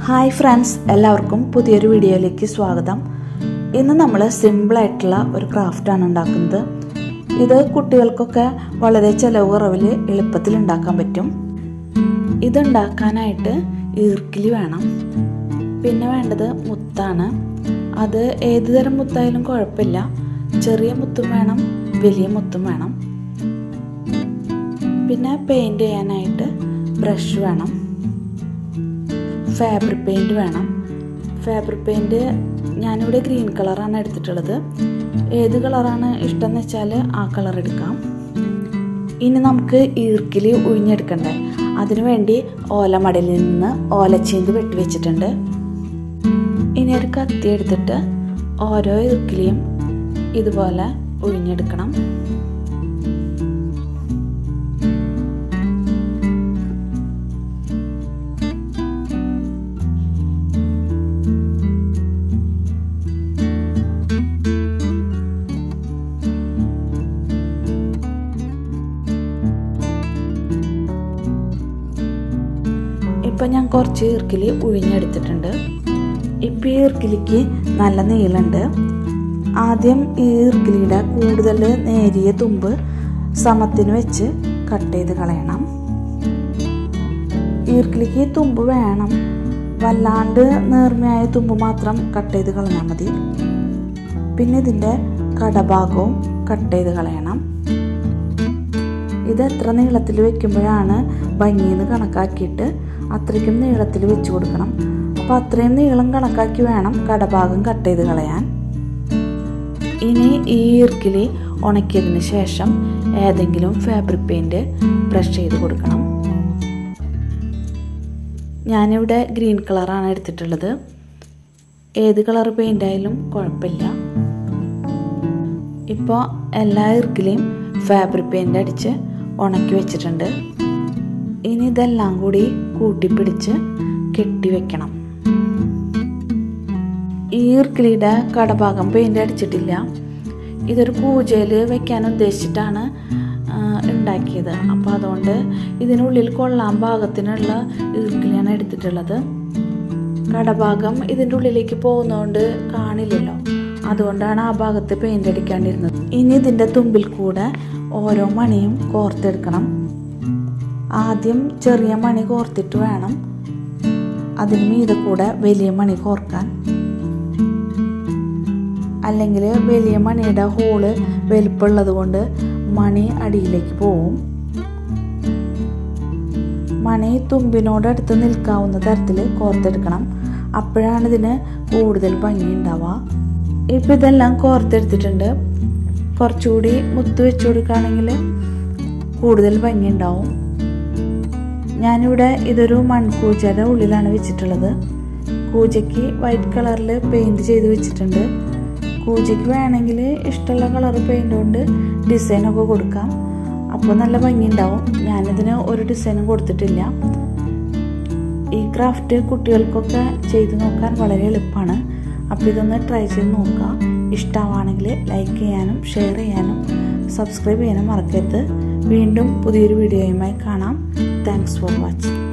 hi friends എല്ലാവർക്കും പുതിയൊരു വീഡിയോയിലേക്ക് സ്വാഗതം ഇന്ന് നമ്മൾ സിമ്പിളായിട്ടുള്ള ഒരു ക്രാഫ്റ്റാണ് ഉണ്ടാക്കുന്നത് ഇത് കുട്ടികൾക്കൊക്കെ വളരെ ചിലവ് കുറവിൽ എളുപ്പത്തിൽ ഉണ്ടാക്കാൻ പറ്റും ഇതുണ്ടാക്കാനായിട്ട് ഈർക്കിലി വേണം പിന്നെ വേണ്ടത് മുത്താണ് അത് ഏത് തരം മുത്തായാലും കുഴപ്പമില്ല ചെറിയ മുത്തും വേണം വലിയ മുത്തും വേണം പിന്നെ പെയിൻറ് ചെയ്യാനായിട്ട് ബ്രഷ് വേണം ഫാബ്രിക് പെയിൻറ് വേണം ഫാബ്രിക് പെയിൻറ് ഞാനിവിടെ ഗ്രീൻ കളറാണ് എടുത്തിട്ടുള്ളത് ഏത് കളറാണ് ഇഷ്ടം എന്ന് വെച്ചാൽ ആ കളർ എടുക്കാം ഇനി നമുക്ക് ഈർക്കിലി ഉഴിഞ്ഞെടുക്കണ്ടേ അതിനു വേണ്ടി ഓലമടലിൽ നിന്ന് ഓലച്ചീന്ത് വെട്ടി വെച്ചിട്ടുണ്ട് ഇനി ഒരു കത്തി എടുത്തിട്ട് ഓരോ ഈർക്കിലിയും ഇതുപോലെ ഉഴിഞ്ഞെടുക്കണം ഇപ്പം ഞാൻ കുറച്ച് ഈർക്കിലി ഉഴിഞ്ഞെടുത്തിട്ടുണ്ട് ഇപ്പം ഈ ഈർക്കിലിക്ക് നല്ല നീളമുണ്ട് ആദ്യം ഈ ഈർക്കിലിയുടെ കൂടുതൽ നേരിയ തുമ്പ് സമത്തിന് വെച്ച് കട്ട് ചെയ്ത് കളയണം ഈർക്കിലിക്ക് തുമ്പ് വേണം വല്ലാണ്ട് നേർമയായ തുമ്പ് മാത്രം കട്ട് ചെയ്ത് കളഞ്ഞാൽ മതി പിന്നെ ഇതിൻ്റെ കടഭാഗവും കട്ട് ചെയ്ത് കളയണം ഇത് എത്ര നീളത്തിൽ വെക്കുമ്പോഴാണ് ഭംഗിയെന്ന് കണക്കാക്കിയിട്ട് അത്രയ്ക്കും നീളത്തിൽ വെച്ച് കൊടുക്കണം അപ്പോൾ അത്രയും നീളം കണക്കാക്കി വേണം കടഭാഗം കട്ട് ചെയ്ത് കളയാൻ ഇനി ഈ ഈർക്കിലി ഉണക്കിയതിന് ശേഷം ഏതെങ്കിലും ഫാബ്രിക് പെയിൻറ് ബ്രഷ് ചെയ്ത് കൊടുക്കണം ഞാനിവിടെ ഗ്രീൻ കളറാണ് എടുത്തിട്ടുള്ളത് ഏത് കളർ പെയിൻ്റ് ആയാലും കുഴപ്പമില്ല ഇപ്പോൾ എല്ലാ ഈർക്കിലെയും ഫാബ്രിക് പെയിൻ്റ് അടിച്ച് ഉണക്കി വെച്ചിട്ടുണ്ട് ഇനി ഇതെല്ലാം കൂടി കൂട്ടിപ്പിടിച്ച് കെട്ടി വെക്കണം ഈ ഈർക്കിലിയുടെ കടഭാഗം പെയിൻ്റ് അടിച്ചിട്ടില്ല ഇതൊരു പൂജയിൽ വെക്കാൻ ഉദ്ദേശിച്ചിട്ടാണ് ഉണ്ടാക്കിയത് അപ്പോൾ അതുകൊണ്ട് ഇതിനുള്ളിൽ കൊള്ളാൻ പാകത്തിനുള്ള ഈർക്കിലിയാണ് എടുത്തിട്ടുള്ളത് കടഭാഗം ഇതിൻ്റെ ഉള്ളിലേക്ക് പോകുന്നതുകൊണ്ട് കാണില്ലല്ലോ അതുകൊണ്ടാണ് ആ ഭാഗത്ത് പെയിൻ്റ് അടിക്കാണ്ടിരുന്നത് ഇനി ഇതിൻ്റെ തുമ്പിൽ കൂടെ ഓരോ മണിയും കോർത്തെടുക്കണം ആദ്യം ചെറിയ മണി കോർത്തിട്ട് വേണം അതിന് മീതെ കൂടെ വലിയ മണി കോർക്കാൻ അല്ലെങ്കിൽ വലിയ മണിയുടെ ഹോള് വലുപ്പമുള്ളത് കൊണ്ട് മണി അടിയിലേക്ക് പോവും മണി തുമ്പിനോടടുത്ത് നിൽക്കാവുന്ന തരത്തിൽ കോർത്തെടുക്കണം അപ്പോഴാണ് ഇതിന് കൂടുതൽ ഭംഗി ഉണ്ടാവുക ഇപ്പം ഇതെല്ലാം കോർത്തെടുത്തിട്ടുണ്ട് കുറച്ചുകൂടി മുത്ത് വെച്ച് കൊടുക്കുകയാണെങ്കിൽ കൂടുതൽ ഭംഗി ഉണ്ടാവും ഞാനിവിടെ ഇതൊരു മൺകൂജയുടെ ഉള്ളിലാണ് വെച്ചിട്ടുള്ളത് കൂജയ്ക്ക് വൈറ്റ് കളറിൽ പെയിൻറ് ചെയ്ത് വെച്ചിട്ടുണ്ട് കൂജയ്ക്ക് വേണമെങ്കിൽ ഇഷ്ടമുള്ള കളർ പെയിൻ്റ് കൊണ്ട് ഡിസൈനൊക്കെ കൊടുക്കാം അപ്പോൾ നല്ല ഭംഗി ഉണ്ടാവും ഞാനിതിന് ഒരു ഡിസൈനും കൊടുത്തിട്ടില്ല ഈ ക്രാഫ്റ്റ് കുട്ടികൾക്കൊക്കെ ചെയ്ത് നോക്കാൻ വളരെ എളുപ്പമാണ് അപ്പോൾ ഇതൊന്ന് ട്രൈ ചെയ്ത് നോക്കുക ഇഷ്ടമാണെങ്കിൽ ലൈക്ക് ചെയ്യാനും ഷെയർ ചെയ്യാനും സബ്സ്ക്രൈബ് ചെയ്യാനും മറക്കരുത് വീണ്ടും പുതിയൊരു വീഡിയോയുമായി കാണാം താങ്ക്സ് ഫോർ വാച്ചിങ്